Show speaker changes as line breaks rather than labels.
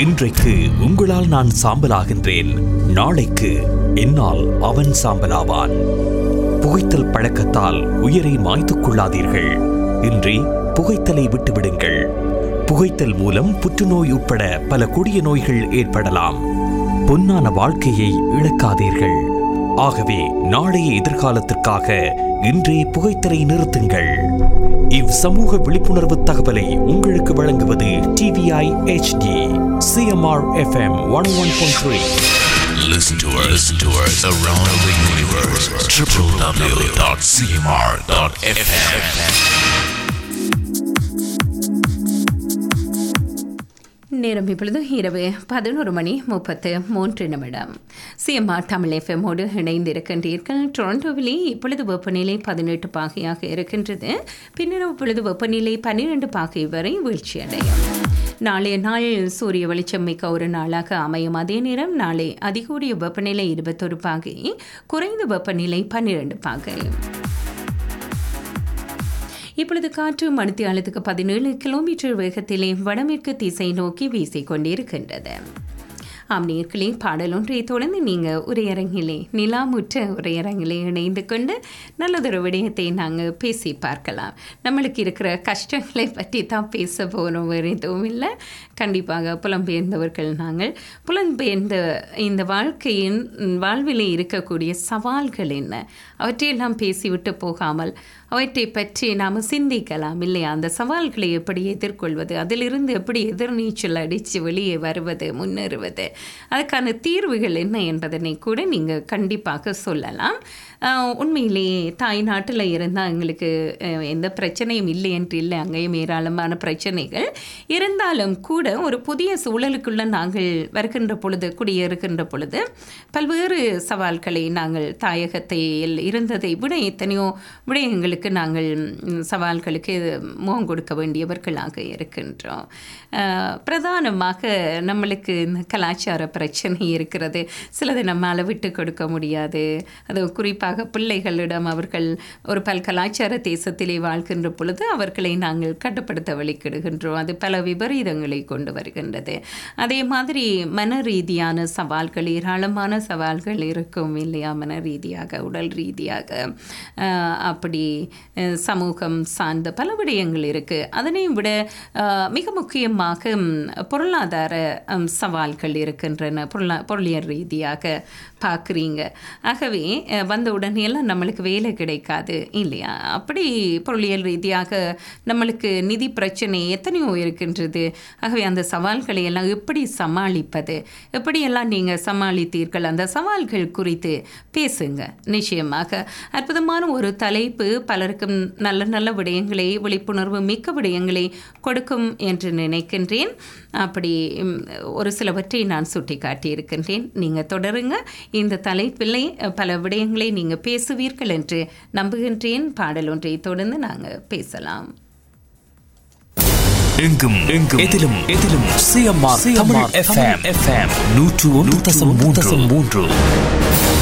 இன்றைக்கு உங்களால் நான் சாம்பலாகின்றேன் நாளைக்கு என்னால் அவன் சாம்பலாவான் புகைத்தல் பழக்கத்தால் உயிரை மாய்த்துக் கொள்ளாதீர்கள் இன்றி புகைத்தலை விட்டுவிடுங்கள் புகைத்தல் மூலம் புற்றுநோய் உட்பட பல கொடிய நோய்கள் ஏற்படலாம் பொன்னான வாழ்க்கையை இழக்காதீர்கள் ஆகவே நாளைய எதிர்காலத்திற்காக இன்றே புகைத்தலை நிறுத்துங்கள் இவ் சமூக விழிப்புணர்வு தகவலை உங்களுக்கு வழங்குவது T V I HD CMR FM one one point three
Listen to us, listen to us around the universe. www.cmr.fm.
நேரம் இப்பொழுது இரவு பதினோரு மணி முப்பத்து மூன்று நிமிடம் சிஎம்ஆர் தமிழ் எஃப்எம்மோடு இணைந்திருக்கின்றீர்கள் டொரண்டோவிலே இப்பொழுது வெப்பநிலை பதினெட்டு பாகையாக இருக்கின்றது பின்னர் இப்பொழுது வெப்பநிலை பன்னிரண்டு பாகை வரை வீழ்ச்சியடையும் நாளைய நாள் சூரிய வெளிச்சம் மிக்க ஒரு நாளாக அமையும் அதே நேரம் நாளை அதிகூடிய வெப்பநிலை இருபத்தொரு பாகை குறைந்த வெப்பநிலை பன்னிரண்டு பாகை இப்பொழுது காற்று மணித்தியாலத்துக்கு பதினேழு கிலோமீட்டர் வேகத்திலே வடமேற்கு திசை நோக்கி வீசிக்கொண்டிருக்கின்றது ஆம் நேர்களே பாடலொன்றை தொடர்ந்து நீங்கள் உரையரங்கிலே நிலாமுற்ற உரையரங்கிலே இணைந்து கொண்டு நல்லதொரு விடயத்தை நாங்கள் பேசி பார்க்கலாம் நம்மளுக்கு இருக்கிற கஷ்டங்களை பற்றி தான் பேச போகிறோம் வேறு எதுவும் இல்லை கண்டிப்பாக புலம்பெயர்ந்தவர்கள் நாங்கள் புலம்பெயர்ந்த இந்த வாழ்க்கையின் வாழ்விலே இருக்கக்கூடிய சவால்கள் என்ன அவற்றையெல்லாம் பேசிவிட்டு போகாமல் அவற்றை பற்றி நாம் சிந்திக்கலாம் இல்லையா அந்த சவால்களை எப்படி எதிர்கொள்வது அதிலிருந்து எப்படி எதிர்நீச்சல் அடித்து வெளியே வருவது முன்னேறுவது அதுக்கான தீர்வுகள் என்ன என்பதனை கூட நீங்கள் கண்டிப்பாக சொல்லலாம் ஆஹ் உண்மையிலேயே தாய் நாட்டில் இருந்தால் எங்களுக்கு அஹ், எந்த பிரச்சனையும் இல்லை என்று இல்லை அங்கேயும் ஏராளமான பிரச்சனைகள் இருந்தாலும் கூட ஒரு புதிய சூழலுக்குள்ள நாங்கள் வருகின்ற பொழுது குடியேறுகின்ற பொழுது பல்வேறு சவால்களை நாங்கள் தாயகத்தை இருந்ததை விட எத்தனையோ விடயங்களுக்கு நாங்கள் ம், சவால்களுக்கு முகம் கொடுக்க வேண்டியவர்களாக இருக்கின்றோம் ஆஹ், பிரதானமாக நம்மளுக்கு இந்த கலாச்சார பிரச்சனை இருக்கிறது சிலதை நம்மால் விட்டு கொடுக்க முடியாது அது குறிப்பாக பிள்ளைகளிடம் அவர்கள் ஒரு பல் கலாச்சார தேசத்திலே வாழ்கின்ற பொழுது அவர்களை நாங்கள் கட்டுப்படுத்த வழிக்கிடுகின்றோம் அது பல விபரீதங்களை கொண்டு வருகின்றது அதே மாதிரி மன ரீதியான சவால்கள் ஏராளமான சவால்கள் இருக்கும் இல்லையா மன ரீதியாக உடல் ரீதியாக ஆஹ், அப்படி அஹ், சமூகம் சார்ந்த பல விடயங்கள் இருக்குது அதனையும் விட ஆஹ், மிக முக்கியமாக ம், பொருளாதார ம், சவால்கள் இருக்கின்றன பொருளா பொருளியல் ரீதியாக பார்க்குறீங்க ஆகவே அஹ், வந்த உடனே எல்லாம் நம்மளுக்கு வேலை கிடைக்காது இல்லையா அப்படி பொருளியல் ரீதியாக நம்மளுக்கு நிதி பிரச்சனை எத்தனையோ இருக்கின்றது ஆகவே அந்த சவால்களை எல்லாம் எப்படி சமாளிப்பது எப்படியெல்லாம் நீங்கள் சமாளித்தீர்கள் அந்த சவால்கள் குறித்து பேசுங்க நிச்சயமாக அற்புதமான ஒரு தலைப்பு பலருக்கும் நல்ல நல்ல விடயங்களை விழிப்புணர்வு மிக்க விடயங்களை கொடுக்கும் என்று நினைக்கின்றேன் அப்படி ம், ஒரு சிலவற்றை நான் சுட்டி காட்டியிருக்கின்றேன் நீங்கள் தொடருங்க இந்த தலைப்பிலே அஹ், பல விடயங்களை நீங்கள் பேசுவீர்கள் என்று நம்புகின்றேன் பாடல் ஒன்றை தொடர்ந்து நாங்கள் பேசலாம்
எங்கும் எங்கும் எதிலும் எதிலும் சிஎம்ஆர் தமிழ் எஃப்எம் எஃப்எம் நூற்று ஒன்று தசம் மூன்று தசம் மூன்று